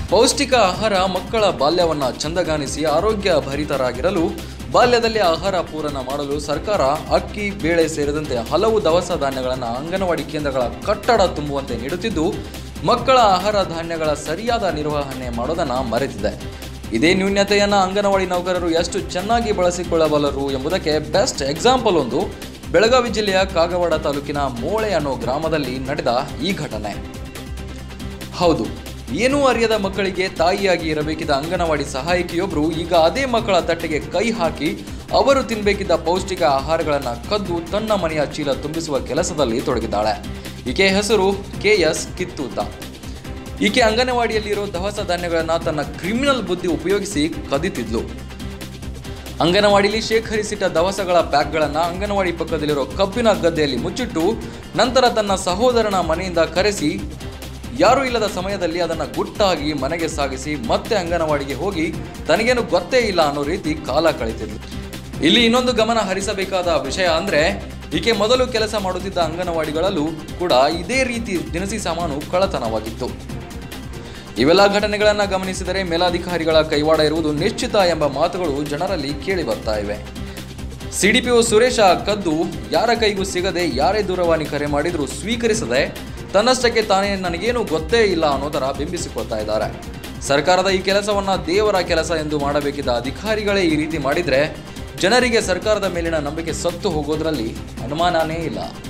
ಪೌಷ್ಟಿಕ ಆಹಾರ ಮಕ್ಕಳ ಬಾಲ್ಯವನ್ನು ಚಂದಗಾನಿಸಿ ಆರೋಗ್ಯ ಭರಿತರಾಗಿರಲು ಬಾಲ್ಯದಲ್ಲಿ ಆಹಾರ ಪೂರಣ ಮಾಡಲು ಸರ್ಕಾರ ಅಕ್ಕಿ ಬೇಳೆ ಸೇರಿದಂತೆ ಹಲವು ದವಸ ಧಾನ್ಯಗಳನ್ನು ಅಂಗನವಾಡಿ ಕೇಂದ್ರಗಳ ಕಟ್ಟಡ ತುಂಬುವಂತೆ ನೀಡುತ್ತಿದ್ದು ಮಕ್ಕಳ ಆಹಾರ ಧಾನ್ಯಗಳ ಸರಿಯಾದ ನಿರ್ವಹಣೆ ಮಾಡೋದನ್ನು ಮರೆತಿದೆ ಇದೇ ನ್ಯೂನ್ಯತೆಯನ್ನು ಅಂಗನವಾಡಿ ನೌಕರರು ಎಷ್ಟು ಚೆನ್ನಾಗಿ ಬಳಸಿಕೊಳ್ಳಬಲ್ಲರು ಎಂಬುದಕ್ಕೆ ಬೆಸ್ಟ್ ಎಕ್ಸಾಂಪಲ್ ಒಂದು ಬೆಳಗಾವಿ ಜಿಲ್ಲೆಯ ಕಾಗವಾಡ ತಾಲೂಕಿನ ಮೋಳೆ ಅನ್ನೋ ಗ್ರಾಮದಲ್ಲಿ ನಡೆದ ಈ ಘಟನೆ ಹೌದು ಏನೂ ಅರಿಯದ ಮಕ್ಕಳಿಗೆ ತಾಯಿಯಾಗಿ ಇರಬೇಕಿದ್ದ ಅಂಗನವಾಡಿ ಸಹಾಯಕಿಯೊಬ್ಬರು ಈಗ ಅದೇ ಮಕ್ಕಳ ತಟ್ಟೆಗೆ ಕೈ ಹಾಕಿ ಅವರು ತಿನ್ನಬೇಕಿದ್ದ ಪೌಷ್ಟಿಕ ಆಹಾರಗಳನ್ನು ಕದ್ದು ತನ್ನ ಮನೆಯ ಚೀಲ ತುಂಬಿಸುವ ಕೆಲಸದಲ್ಲಿ ತೊಡಗಿದ್ದಾಳೆ ಈಕೆ ಹೆಸರು ಕೆ ಎಸ್ ಕಿತ್ತೂತ ಈಕೆ ಅಂಗನವಾಡಿಯಲ್ಲಿರೋ ದವಸ ಧಾನ್ಯಗಳನ್ನು ತನ್ನ ಕ್ರಿಮಿನಲ್ ಬುದ್ಧಿ ಉಪಯೋಗಿಸಿ ಕದಿತಿದ್ಲು ಅಂಗನವಾಡಿಲಿ ಶೇಖರಿಸಿಟ್ಟ ದವಸಗಳ ಪ್ಯಾಕ್ಗಳನ್ನು ಅಂಗನವಾಡಿ ಪಕ್ಕದಲ್ಲಿರೋ ಕಬ್ಬಿನ ಗದ್ದೆಯಲ್ಲಿ ಮುಚ್ಚಿಟ್ಟು ನಂತರ ತನ್ನ ಸಹೋದರನ ಮನೆಯಿಂದ ಕರೆಸಿ ಯಾರೂ ಇಲ್ಲದ ಸಮಯದಲ್ಲಿ ಅದನ್ನು ಗುಟ್ಟಾಗಿ ಮನೆಗೆ ಸಾಗಿಸಿ ಮತ್ತೆ ಅಂಗನವಾಡಿಗೆ ಹೋಗಿ ತನಗೇನು ಗೊತ್ತೇ ಇಲ್ಲ ಅನ್ನೋ ರೀತಿ ಕಾಲ ಕಳೀತಿದ್ಲು ಇಲ್ಲಿ ಇನ್ನೊಂದು ಗಮನ ಹರಿಸಬೇಕಾದ ವಿಷಯ ಅಂದ್ರೆ ಈಕೆ ಮೊದಲು ಕೆಲಸ ಮಾಡುತ್ತಿದ್ದ ಅಂಗನವಾಡಿಗಳಲ್ಲೂ ಕೂಡ ಇದೇ ರೀತಿ ದಿನಸಿ ಸಾಮಾನು ಕಳ್ಳತನವಾಗಿತ್ತು ಇವೆಲ್ಲ ಘಟನೆಗಳನ್ನು ಗಮನಿಸಿದರೆ ಮೇಲಾಧಿಕಾರಿಗಳ ಕೈವಾಡ ಇರುವುದು ನಿಶ್ಚಿತ ಎಂಬ ಮಾತುಗಳು ಜನರಲ್ಲಿ ಕೇಳಿ ಬರ್ತಾ ಇವೆ ಸಿಡಿಪಿಒ ಸುರೇಶ ಕದ್ದು ಯಾರ ಕೈಗೂ ಸಿಗದೆ ಯಾರೇ ದೂರವಾಣಿ ಕರೆ ಮಾಡಿದರೂ ಸ್ವೀಕರಿಸದೆ ತನ್ನಷ್ಟಕ್ಕೆ ತಾನೇ ನನಗೇನು ಗೊತ್ತೇ ಇಲ್ಲ ಅನ್ನೋ ಥರ ಬಿಂಬಿಸಿಕೊಳ್ತಾ ಇದ್ದಾರೆ ಸರ್ಕಾರದ ಈ ಕೆಲಸವನ್ನ ದೇವರ ಕೆಲಸ ಎಂದು ಮಾಡಬೇಕಿದ್ದ ಅಧಿಕಾರಿಗಳೇ ಈ ರೀತಿ ಮಾಡಿದ್ರೆ ಜನರಿಗೆ ಸರ್ಕಾರದ ಮೇಲಿನ ನಂಬಿಕೆ ಸತ್ತು ಹೋಗೋದ್ರಲ್ಲಿ ಅನುಮಾನನೇ ಇಲ್ಲ